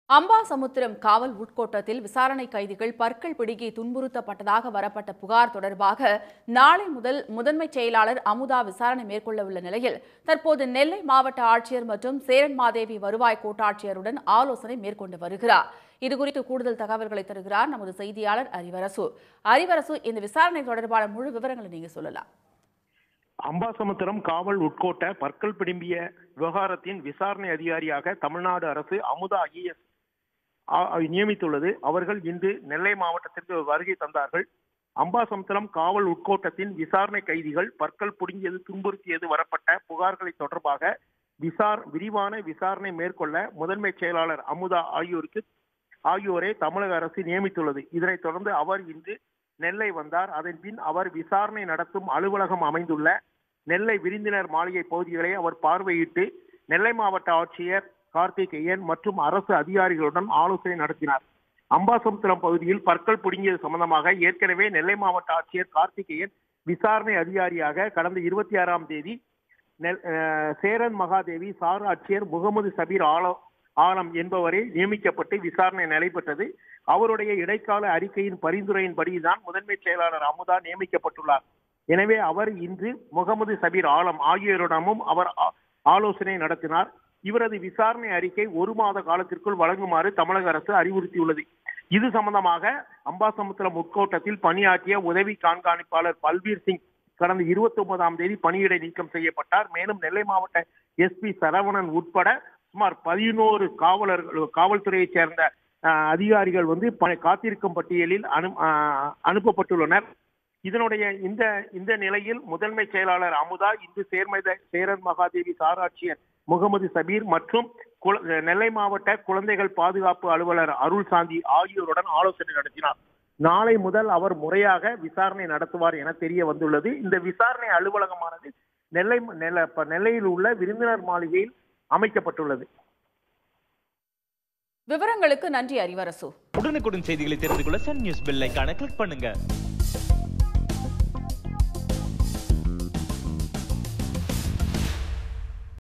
அம்பாசமுத்திரம் காவல் உட்கோட்டத்தில் விசாரணை கைதிகள் பற்கள் பிடுங்கி துன்புறுத்தப்பட்டதாக வரப்பட்ட புகார் தொடர்பாக நாளை முதல் முதன்மைச் செயலாளர் அமுதா விசாரணை மேற்கொள்ளவுள்ள நிலையில் தற்போது நெல்லை மாவட்ட ஆட்சியர் மற்றும் சேரன் மாதேவி வருவாய் கோட்டாட்சியருடன் ஆலோசனை மேற்கொண்டு வருகிறார் இதுகுறித்து கூடுதல் தகவல்களை தருகிறார் நமது செய்தியாளர் அரிவரசு அரிவரசு இந்த விசாரணை தொடர்பான முழு விவரங்களை நீங்க சொல்லலாம் அம்பாசமுத்திரம் காவல் உட்கோட்ட பற்கள் பிடும்பிய விவகாரத்தின் விசாரணை அதிகாரியாக தமிழ்நாடு அரசு அமுதா ஐஏஎஸ் நியமித்துள்ளது அவர்கள் இன்று நெல்லை மாவட்டத்திற்கு வருகை தந்தார்கள் அம்பாசமுத்திரம் காவல் உட்கோட்டத்தின் விசாரணை கைதிகள் பற்கள் புடுங்கியது துன்புறுத்தியது வரப்பட்ட புகார்களை தொடர்பாக விசார் விரிவான விசாரணை மேற்கொள்ள முதன்மை செயலாளர் அமுதா ஆகியோருக்கு ஆகியோரை தமிழக அரசு நியமித்துள்ளது இதனைத் தொடர்ந்து அவர் இன்று நெல்லை வந்தார் அதன் பின் அவர் விசாரணை நடத்தும் அலுவலகம் அமைந்துள்ள நெல்லை விருந்தினர் மாளிகை பகுதிகளை அவர் பார்வையிட்டு நெல்லை மாவட்ட ஆட்சியர் கார்த்திகேயன் மற்றும் அரசு அதிகாரிகளுடன் ஆலோசனை நடத்தினார் அம்பாசமுத்திரம் பகுதியில் பற்கள் புடுங்கியது சம்பந்தமாக ஏற்கனவே நெல்லை மாவட்ட ஆட்சியர் கார்த்திகேயன் விசாரணை அதிகாரியாக கடந்த இருபத்தி ஆறாம் தேதி நெல்- அஹ் சேரன் மகாதேவி சார் ஆட்சியர் முகமது சபீர் ஆலோ ஆலம் என்பவரை நியமிக்கப்பட்டு விசாரணை நடைபெற்றது அவருடைய இடைக்கால அறிக்கையின் பரிந்துரையின்படிதான் முதன்மை செயலாளர் அமுதா நியமிக்கப்பட்டுள்ளார் எனவே அவர் இன்று முகமது சபீர் ஆலம் ஆகியோரிடமும் அவர் ஆ- ஆலோசனை நடத்தினார் இவரது விசாரணை அறிக்கை ஒரு மாத காலத்திற்குள் வழங்குமாறு தமிழக அரசு அறிவுறுத்தியுள்ளது இது சம்பந்தமாக அம்பாசமுத்திரம் உட்கோட்டத்தில் பணியாற்றிய உதவி கண்காணிப்பாளர் பல்பீர் சிங் கடந்த இருபத்தி ஒன்பதாம் தேதி பணியிடை நீக்கம் செய்யப்பட்டார் மேலும் நெல்லை மாவட்ட எஸ்பி சரவணன் உட்பட சுமார் பதினோரு காவலர்கள் காவல்துறையைச் சேர்ந்த அஹ், அதிகாரிகள் வந்து ப- காத்திருக்கும் பட்டியலில் அனு அஹ், அனுப்பப்பட்டுள்ளனர் இதனுடைய இந்த இந்த நிலையில் முதன்மை செயலாளர் அமுதா இன்று சேர்மத சேரன் மகாதேவி சாராட்சியர் முகமது சபீர் மற்றும் குல- நெல்லை மாவட்ட குழந்தைகள் பாதுகாப்பு அலுவலர் அருள் சாந்தி ஆகியோருடன் ஆலோசனை நடத்தினார் நாளை முதல் அவர் முறையாக விசாரணை நடத்துவார் என தெரிய வந்துள்ளது இந்த விசாரணை அலுவலகமானது நெல்லை நெல்ல- ப- நெல்லையில் உள்ள விருந்தினர் மாளிகையில் அமைக்கப்பட்டுள்ளது விவரங்களுக்கு நன்றி அரிவரசு உடனுக்குடன் செய்திகளை தெரிந்து கொள்ள சன் நியூஸ் பெல் ஐகானை கிளிக் பண்ணுங்க